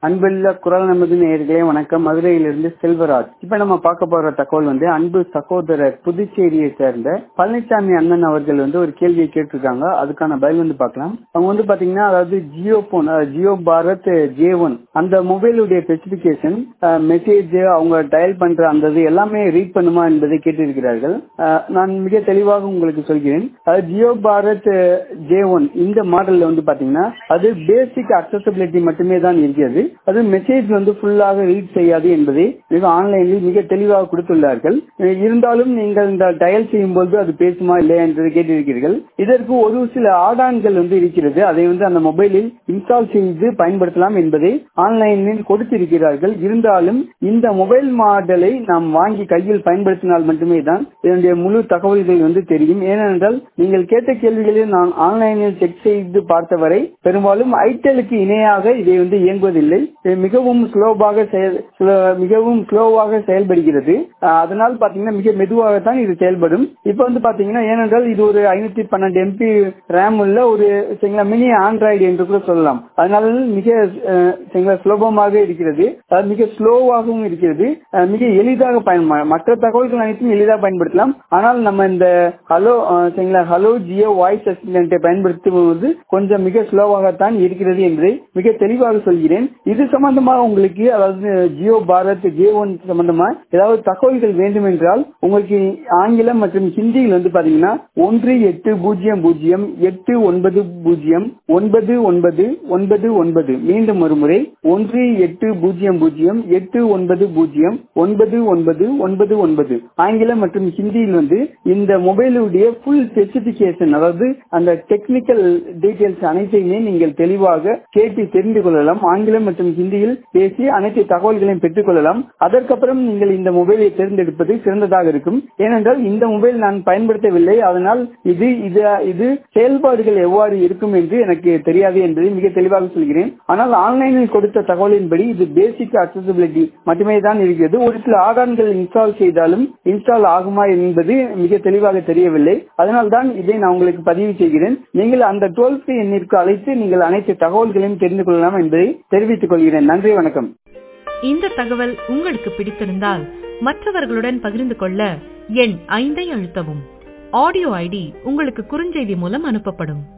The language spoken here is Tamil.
அன்புள்ள குரல் நமது நேயர்களே வணக்கம் மதுரையிலிருந்து செல்வராஜ் இப்ப நம்ம பார்க்க போற தகவல் வந்து அன்பு சகோதரர் புதுச்சேரியை சேர்ந்த பழனிசாமி அண்ணன் அவர்கள் வந்து ஒரு கேள்வியை கேட்டிருக்காங்க அதுக்கான பதில் வந்து பார்க்கலாம் அவங்க வந்து பாத்தீங்கன்னா அதாவது Jio phone Jio Bharat J one அந்த மொபைலுடைய ஸ்பெசிபிகேஷன் மெசேஜ் அவங்க டயல் பண்ற அந்த இது எல்லாமே ரீட் பண்ணுமா என்பதை கேட்டிருக்கிறார்கள் அஹ், நான் மிக தெளிவாக உங்களுக்கு சொல்கிறேன் அதாவது ஜியோ பாரத் ஜே ஒன் இந்த மாடல்ல வந்து பாத்தீங்கன்னா அது பேசிக் அக்சசபிலிட்டி மட்டுமே தான் இருக்கிறது அது மெசேஜ் வந்து ஃபுல்லாக ரீட் செய்யாது என்பதை மிக ஆன்லைனில் மிக தெளிவாக கொடுத்துள்ளார்கள் அஹ் இருந்தாலும் நீங்கள் இந்த டயல் செய்யும் போது அது பேசுமா இல்லையா என்பதை கேட்டிருக்கிறீர்கள் இதற்கு ஒரு சில ஆடான்கள் வந்து இருக்கிறது அதை வந்து அந்த மொபைலில் இன்ஸ்டால் செய்து பயன்படுத்தலாம் என்பதை ஆன்லைனில் கொடுத்திருக்கிறார்கள் இருந்தாலும் இந்த மொபைல் மாடலை நாம் வாங்கி கையில் பயன்படுத்தினால் மட்டுமே தான் இதனுடைய முழு தகவல்கள் வந்து தெரியும் ஏனென்றால் நீங்கள் கேட்ட கேள்விகளில் நான் ஆன்லைனில் செக் செய்து பார்த்தவரை பெரும்பாலும் ஐடெலுக்கு இணையாக இதை வந்து இயங்குவதில்லை இது மிகவும் ஸ்லோவாக செயல் ஸ்லோ- மிகவும் ஸ்லோவாக செயல்படுகிறது அஹ் அதனால் பாத்தீங்கன்னா மிக மெதுவாகத்தான் இது செயல்படும் இப்ப வந்து பாத்தீங்கன்னா ஏனென்றால் இது ஒரு ஐநூத்தி பன்னெண்டு எம்பி ரேம் உள்ள ஒரு சரிங்களா மினி ஆண்ட்ராய்டு என்று கூட சொல்லலாம் அதனால மிக அஹ், சரிங்களா சுலபமாக இருக்கிறது அது மிக ஸ்லோவாகவும் இருக்கிறது அஹ், மிக எளிதாக பயன் மற்ற தகவல்கள் அனைத்தும் எளிதாக பயன்படுத்தலாம் ஆனால் நம்ம இந்த ஹலோ அஹ், சரிங்களா ஹலோ ஜியோ வாய்ஸ் அசிஸ்டன்ட்டை பயன்படுத்தும் போது கொஞ்சம் மிக ஸ்லோவாகத்தான் இருக்கிறது என்பதை மிக தெளிவாக சொல்கிறேன் இது சம்பந்தமாக உங்களுக்கு அதாவது ஜியோ பாரத் ஜே ஒன் சம்பந்தமா ஏதாவது தகவல்கள் வேண்டும் என்றால் உங்களுக்கு ஆங்கிலம் மற்றும் ஹிந்தியில் வந்து பாத்தீங்கன்னா ஒன்று எட்டு பூஜ்ஜியம் பூஜ்ஜியம் எட்டு ஒன்பது பூஜ்ஜியம் ஒன்பது ஒன்பது ஒன்பது ஒன்பது மீண்டும் ஒரு முறை ஒன்று எட்டு பூஜ்ஜியம் பூஜ்ஜியம் எட்டு ஒன்பது பூஜ்ஜியம் ஒன்பது ஒன்பது ஒன்பது ஒன்பது ஆங்கிலம் மற்றும் ஹிந்தியில் வந்து இந்த மொபைலுடைய ஃபுல் ஸ்பெசிபிகேஷன் அதாவது அந்த டெக்னிக்கல் டீடைல்ஸ் அனைத்தையுமே நீங்கள் தெளிவாக கேட்டு தெரிந்து கொள்ளலாம் ஆங்கிலம் மற்றும் ஹிந்தியில் பேசி அனைத்து தகவல்களையும் பெற்றுக் கொள்ளலாம் அதற்கப்புறம் நீங்கள் இந்த மொபைலை தேர்ந்தெடுப்பது சிறந்ததாக இருக்கும் ஏனென்றால் இந்த மொபைல் நான் பயன்படுத்தவில்லை அதனால் இது இது இது செயல்பாடுகள் எவ்வாறு இருக்கும் என்று எனக்கு தெரியாது என்பதை மிக தெளிவாக சொல்கிறேன் ஆனால் ஆன்லைனில் கொடுத்த தகவலின்படி இது பேசிக் அக்சசிபிலிட்டி மட்டுமே தான் இருக்கிறது ஒரு சில ஆதான்கள் இன்ஸ்டால் செய்தாலும் இன்ஸ்டால் ஆகுமா என்பது மிக தெளிவாக தெரியவில்லை அதனால் தான் இதை நான் உங்களுக்கு பதிவு செய்கிறேன் நீங்கள் அந்த டோல் ஃப்ரீ எண்ணிற்கு அழைத்து நீங்கள் அனைத்து தகவல்களையும் தெரிந்து கொள்ளலாம் என்பதை தெரிவித்துக் கொள்கிறேன் நன்றி வணக்கம் இந்த தகவல் உங்களுக்கு பிடித்திருந்தால் மற்றவர்களுடன் பகிர்ந்து கொள்ள எண் ஐந்தை அழுத்தவும் ஆடியோ ஐடி உங்களுக்கு குறுஞ்செய்தி மூலம் அனுப்பப்படும்